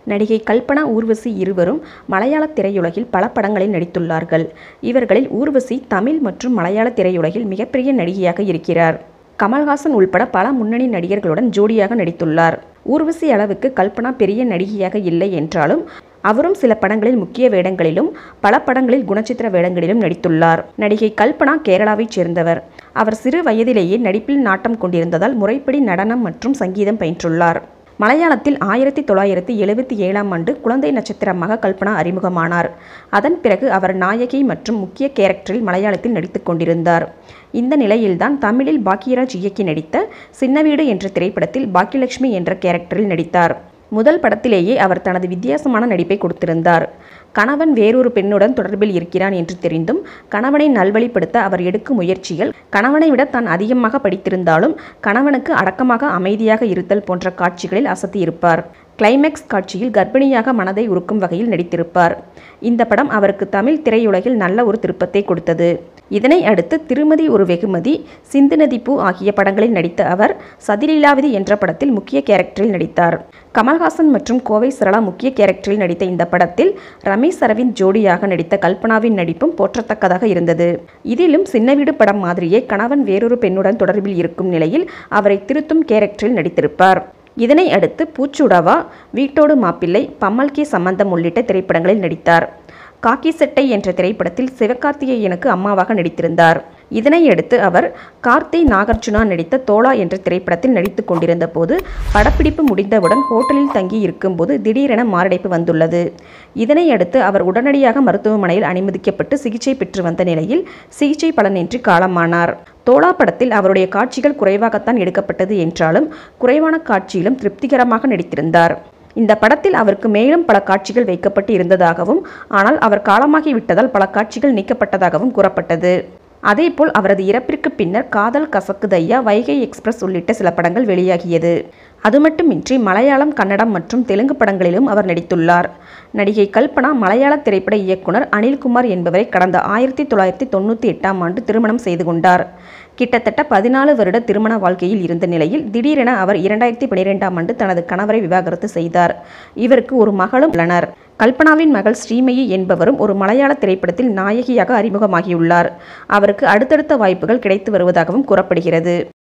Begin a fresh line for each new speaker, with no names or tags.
நடிகை கல்பனா ஊர்வசி இருவரும் மலையாள திரையுலகில் பல படங்களில் நடித்துள்ளார்கள் இவர்களில் ஊர்வசி தமிழ் மற்றும் மலையாள திரையுலகில் மிகப்பெரிய நடிகையாக இருக்கிறார் கமல்ஹாசன் உள்பட பல முன்னணி நடிகர்களுடன் ஜோடியாக நடித்துள்ளார் ஊர்வசி அளவுக்கு கல்பனா பெரிய நடிகையாக இல்லை என்றாலும் அவரும் சில படங்களில் முக்கிய வேடங்களிலும் பல படங்களில் குணச்சித்திர வேடங்களிலும் நடித்துள்ளார் நடிகை கல்பனா கேரளாவைச் சேர்ந்தவர் அவர் சிறு வயதிலேயே நடிப்பில் நாட்டம் கொண்டிருந்ததால் முறைப்படி நடனம் மற்றும் சங்கீதம் பயின்றுள்ளார் மலையாளத்தில் ஆயிரத்தி தொள்ளாயிரத்தி எழுபத்தி ஏழாம் ஆண்டு குழந்தை நட்சத்திரமாக கல்பனா அறிமுகமானார் அதன் பிறகு அவர் நாயகி மற்றும் முக்கிய கேரக்டரில் மலையாளத்தில் நடித்துக் கொண்டிருந்தார் இந்த நிலையில்தான் தமிழில் பாக்கியராஜ் இயக்கி நடித்த சின்னவீடு என்ற திரைப்படத்தில் பாக்கியலட்சுமி என்ற கேரக்டரில் நடித்தார் முதல் படத்திலேயே அவர் தனது வித்தியாசமான நடிப்பை கொடுத்திருந்தார் கணவன் வேறொரு பெண்ணுடன் தொடர்பில் இருக்கிறான் என்று தெரிந்தும் கணவனை நல்வழிப்படுத்த அவர் எடுக்கும் முயற்சிகள் கணவனை விட தான் அதிகமாக படித்திருந்தாலும் கணவனுக்கு அடக்கமாக அமைதியாக இருத்தல் போன்ற காட்சிகளில் அசத்தியிருப்பார் கிளைமேக்ஸ் காட்சியில் கர்ப்பிணியாக மனதை உருக்கும் வகையில் நடித்திருப்பார் இந்த படம் அவருக்கு தமிழ் திரையுலகில் நல்ல ஒரு திருப்பத்தை கொடுத்தது இதனை அடுத்து திருமதி ஒரு வெகுமதி சிந்து நதி பூ ஆகிய படங்களில் நடித்த அவர் சதிலீலாவதி என்ற படத்தில் முக்கிய கேரக்டரில் நடித்தார் கமல்ஹாசன் மற்றும் கோவை சரளா முக்கிய கேரக்டரில் நடித்த இந்த படத்தில் ரமேஷ் அரவிந்த் ஜோடியாக நடித்த கல்பனாவின் நடிப்பும் போற்றத்தக்கதாக இருந்தது இதிலும் சின்னவீடு படம் மாதிரியே கணவன் வேறொரு பெண்ணுடன் தொடர்பில் இருக்கும் நிலையில் அவரை திருத்தும் கேரக்டரில் நடித்திருப்பார் இதனை அடுத்து பூச்சுடவா வீட்டோடு மாப்பிள்ளை பம்மல் கே சம்பந்தம் உள்ளிட்ட திரைப்படங்களில் நடித்தார் காக்கி செட்டை என்ற திரைப்படத்தில் சிவகார்த்திகேயனுக்கு அம்மாவாக நடித்திருந்தார் இதனையடுத்து அவர் கார்த்தி நாகார்ஜுனா நடித்த தோலா என்ற திரைப்படத்தில் நடித்து கொண்டிருந்த போது படப்பிடிப்பு முடிந்தவுடன் ஹோட்டலில் தங்கி இருக்கும்போது திடீரென மாரடைப்பு வந்துள்ளது இதனையடுத்து அவர் உடனடியாக மருத்துவமனையில் அனுமதிக்கப்பட்டு சிகிச்சை பெற்று வந்த நிலையில் சிகிச்சை பலனின்றி காலமானார் தோலா படத்தில் அவருடைய காட்சிகள் குறைவாகத்தான் எடுக்கப்பட்டது என்றாலும் குறைவான காட்சியிலும் திருப்திகரமாக நடித்திருந்தார் இந்த படத்தில் அவருக்கு மேலும் பல காட்சிகள் வைக்கப்பட்டு இருந்ததாகவும் ஆனால் அவர் காலமாகி விட்டதால் பல காட்சிகள் நீக்கப்பட்டதாகவும் கூறப்பட்டது அதேபோல் அவரது இறப்பிற்கு பின்னர் காதல் கசக்குதையா வைகை எக்ஸ்பிரஸ் உள்ளிட்ட சில படங்கள் வெளியாகியது அது மட்டுமின்றி மலையாளம் கன்னடம் மற்றும் தெலுங்கு படங்களிலும் அவர் நடித்துள்ளார் நடிகை கல்பனா மலையாள திரைப்பட இயக்குனர் அனில்குமார் என்பவரை கடந்த ஆயிரத்தி தொள்ளாயிரத்தி தொண்ணூற்றி எட்டாம் ஆண்டு திருமணம் செய்து கொண்டார் கிட்டத்தட்ட பதினாலு வருட திருமண வாழ்க்கையில் இருந்த நிலையில் திடீரென அவர் இரண்டாயிரத்தி பனிரெண்டாம் ஆண்டு தனது கணவரை விவாகரத்து செய்தார் இவருக்கு ஒரு மகளும் உள்ளனர் கல்பனாவின் மகள் ஸ்ரீமயி என்பவரும் ஒரு மலையாள திரைப்படத்தில் நாயகியாக அறிமுகமாகியுள்ளார் அவருக்கு அடுத்தடுத்த வாய்ப்புகள் கிடைத்து வருவதாகவும் கூறப்படுகிறது